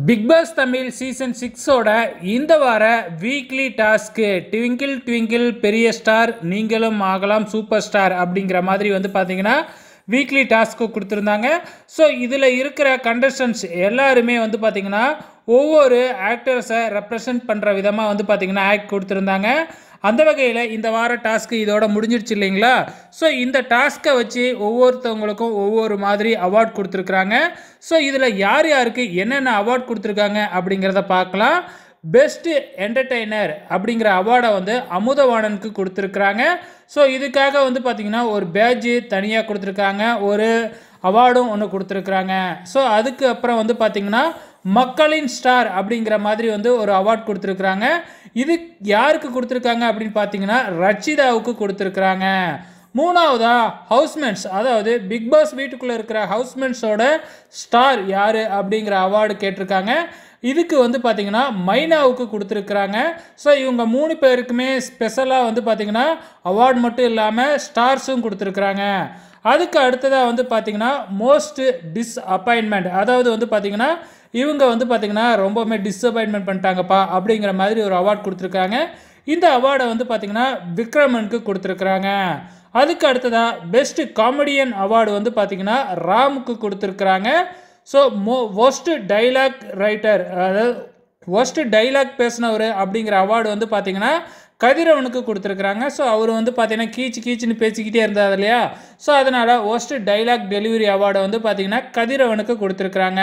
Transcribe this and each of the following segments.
big boss Tamil season சிக்ஸோட இந்த வார வீக்லி டாஸ்க்கு ட்விங்கிள் ட்விங்கிள் பெரிய ஸ்டார் நீங்களும் ஆகலாம் சூப்பர் ஸ்டார் அப்படிங்கிற மாதிரி வந்து பார்த்தீங்கன்னா வீக்லி டாஸ்க்கு கொடுத்துருந்தாங்க ஸோ இதில் இருக்கிற கண்டஸ்டன்ஸ் எல்லாருமே வந்து பார்த்திங்கன்னா ஒவ்வொரு ஆக்டர்ஸை ரெப்ரசன்ட் பண்ணுற விதமாக வந்து பார்த்திங்கன்னா ஆக்ட் கொடுத்துருந்தாங்க அந்த வகையில் இந்த வார டாஸ்க்கு இதோட முடிஞ்சிருச்சு இல்லைங்களா ஸோ இந்த டாஸ்க்கை வச்சு ஒவ்வொருத்தவங்களுக்கும் ஒவ்வொரு மாதிரி அவார்ட் கொடுத்துருக்குறாங்க ஸோ இதில் யார் யாருக்கு என்னென்ன அவார்ட் கொடுத்துருக்காங்க அப்படிங்கிறத பார்க்கலாம் பெஸ்ட்டு என்டர்டெய்னர் அப்படிங்கிற அவார்டை வந்து அமுதவாணனுக்கு கொடுத்துருக்குறாங்க ஸோ இதுக்காக வந்து பார்த்திங்கன்னா ஒரு பேட்ஜு தனியாக கொடுத்துருக்காங்க ஒரு அவார்டும் ஒன்று கொடுத்துருக்குறாங்க ஸோ அதுக்கு அப்புறம் வந்து பார்த்திங்கன்னா மக்களின் ஸ்டார் அப்படிங்கிற மாதிரி வந்து ஒரு அவார்ட் கொடுத்துருக்குறாங்க இது யாருக்கு கொடுத்துருக்காங்க அப்படின்னு பார்த்தீங்கன்னா ரச்சிதாவுக்கு கொடுத்துருக்குறாங்க மூணாவதா ஹவுஸ்மென்ட்ஸ் அதாவது பிக் பாஸ் வீட்டுக்குள்ளே இருக்கிற ஹவுஸ்மென்ட்ஸோட ஸ்டார் யார் அப்படிங்கிற அவார்டு கேட்டிருக்காங்க இதுக்கு வந்து பார்த்திங்கன்னா மைனாவுக்கு கொடுத்துருக்குறாங்க ஸோ இவங்க மூணு பேருக்குமே ஸ்பெஷலாக வந்து பார்த்திங்கன்னா அவார்டு மட்டும் இல்லாமல் ஸ்டார்ஸும் கொடுத்துருக்குறாங்க அதுக்கு அடுத்ததாக வந்து பார்த்திங்கன்னா மோஸ்ட் டிஸ்அப்பாயின்மெண்ட் அதாவது வந்து பார்த்திங்கன்னா இவங்க வந்து பார்த்திங்கன்னா ரொம்பவுமே டிஸப்பாயின்மெண்ட் பண்ணிட்டாங்கப்பா அப்படிங்கிற மாதிரி ஒரு அவார்ட் கொடுத்துருக்காங்க இந்த அவார்டை வந்து பார்த்திங்கன்னா விக்ரமனுக்கு கொடுத்துருக்குறாங்க அதுக்கு அடுத்ததாக பெஸ்ட் காமெடியன் அவார்டு வந்து பார்த்திங்கன்னா ராமுக்கு கொடுத்துருக்குறாங்க so most dialogue writer அதாவது ஒஸ்ட் டைலாக் பேசினவர் அப்படிங்கிற அவார்டு வந்து பார்த்திங்கன்னா கதிரவனுக்கு கொடுத்துருக்குறாங்க ஸோ அவர் வந்து பார்த்தீங்கன்னா கீச்சு கீச்சுன்னு பேசிக்கிட்டே இருந்தார் இல்லையா ஸோ அதனால் ஒஸ்ட் டைலாக் டெலிவரி அவார்டை வந்து பார்த்திங்கன்னா கதிரவனுக்கு கொடுத்துருக்குறாங்க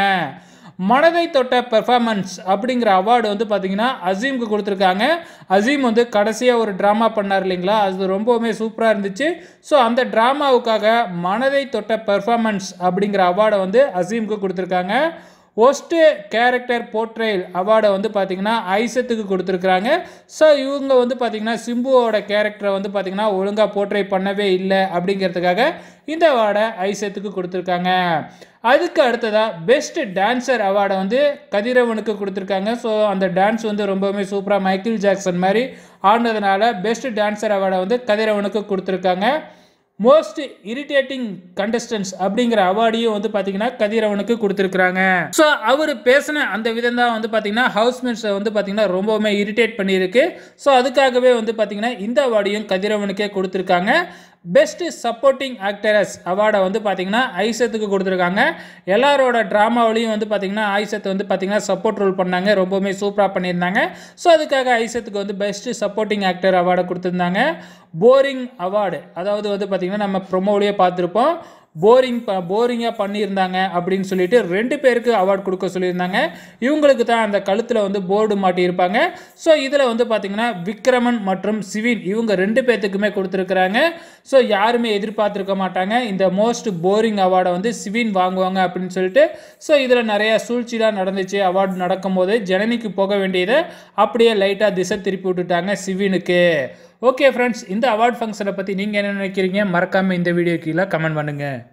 மனதை தொட்ட பெர்ஃபார்மன்ஸ் அப்படிங்கிற அவார்டு வந்து பார்த்திங்கன்னா அசீம்க்கு கொடுத்துருக்காங்க அசீம் வந்து கடைசியாக ஒரு ட்ராமா பண்ணார் இல்லைங்களா அது ரொம்பவுமே சூப்பராக இருந்துச்சு ஸோ அந்த ட்ராமாவுக்காக மனதை தொட்ட பெர்ஃபார்மன்ஸ் அப்படிங்கிற அவார்டை வந்து அசீம்க்கு கொடுத்துருக்காங்க ஒஸ்ட்டு கேரக்டர் போர்ட்ரேல் அவார்டை வந்து பார்த்திங்கன்னா ஐசத்துக்கு கொடுத்துருக்குறாங்க ஸோ இவங்க வந்து பார்த்திங்கன்னா சிம்புவோட கேரக்டரை வந்து பார்த்திங்கன்னா ஒழுங்காக போர்ட்ரே பண்ணவே இல்லை அப்படிங்கிறதுக்காக இந்த அவார்டை ஐசத்துக்கு கொடுத்துருக்காங்க அதுக்கு அடுத்ததாக பெஸ்ட் டான்சர் அவார்டை வந்து கதிரவனுக்கு கொடுத்துருக்காங்க ஸோ அந்த டான்ஸ் வந்து ரொம்பவுமே சூப்பராக மைக்கேல் ஜாக்சன் மாதிரி ஆடினதுனால பெஸ்ட் டான்சர் அவார்டை வந்து கதிரவனுக்கு கொடுத்துருக்காங்க மோஸ்ட் இரிட்டேட்டிங் கண்டஸ்டன்ஸ் அப்படிங்கிற அவார்டையும் வந்து பார்த்தீங்கன்னா கதிரவனுக்கு கொடுத்துருக்குறாங்க ஸோ அவர் பேசின அந்த விதம் தான் வந்து பார்த்தீங்கன்னா ஹவுஸ்மேட்ஸை வந்து பார்த்தீங்கன்னா ரொம்பவுமே இரிட்டேட் பண்ணியிருக்கு ஸோ அதுக்காகவே வந்து பார்த்தீங்கன்னா இந்த அவார்டையும் கதிரவனுக்கே கொடுத்துருக்காங்க பெஸ்ட்டு சப்போர்ட்டிங் ஆக்டரஸ் அவார்டை வந்து பார்த்தீங்கன்னா ஐசத்துக்கு கொடுத்துருக்காங்க எல்லாரோட ட்ராமாவிலையும் வந்து பார்த்தீங்கன்னா ஐசத் வந்து பார்த்தீங்கன்னா சப்போர்ட் ரோல் பண்ணாங்க ரொம்பவுமே சூப்பராக பண்ணியிருந்தாங்க ஸோ அதுக்காக ஐசத்துக்கு வந்து பெஸ்ட்டு சப்போர்ட்டிங் ஆக்டர் அவார்டை கொடுத்துருந்தாங்க போரிங் அவார்டு அதாவது வந்து பார்த்திங்கன்னா நம்ம ப்ரொமோவிலேயே பார்த்துருப்போம் போரிங் ப போரிங்காக பண்ணியிருந்தாங்க அப்படின்னு சொல்லிட்டு ரெண்டு பேருக்கு அவார்ட் கொடுக்க சொல்லியிருந்தாங்க இவங்களுக்கு தான் அந்த கழுத்தில் வந்து போர்டு மாட்டியிருப்பாங்க ஸோ இதில் வந்து பார்த்திங்கன்னா விக்ரமன் மற்றும் சிவின் இவங்க ரெண்டு பேர்த்துக்குமே கொடுத்துருக்குறாங்க ஸோ யாருமே எதிர்பார்த்துருக்க மாட்டாங்க இந்த மோஸ்ட் போரிங் அவார்டை வந்து சிவின் வாங்குவாங்க அப்படின்னு சொல்லிட்டு ஸோ இதில் நிறையா சூழ்ச்சிலாம் நடந்துச்சு அவார்டு நடக்கும்போது ஜனனிக்கு போக வேண்டியதை அப்படியே லைட்டாக திசை திருப்பி விட்டுட்டாங்க சிவினுக்கு ஓகே ஃப்ரெண்ட்ஸ் இந்த அவார்ட் ஃபங்க்ஷனை பற்றி நீங்கள் என்ன நினைக்கிறீங்க மறக்காமல் இந்த வீடியோ கீழே கமெண்ட் பண்ணுங்கள்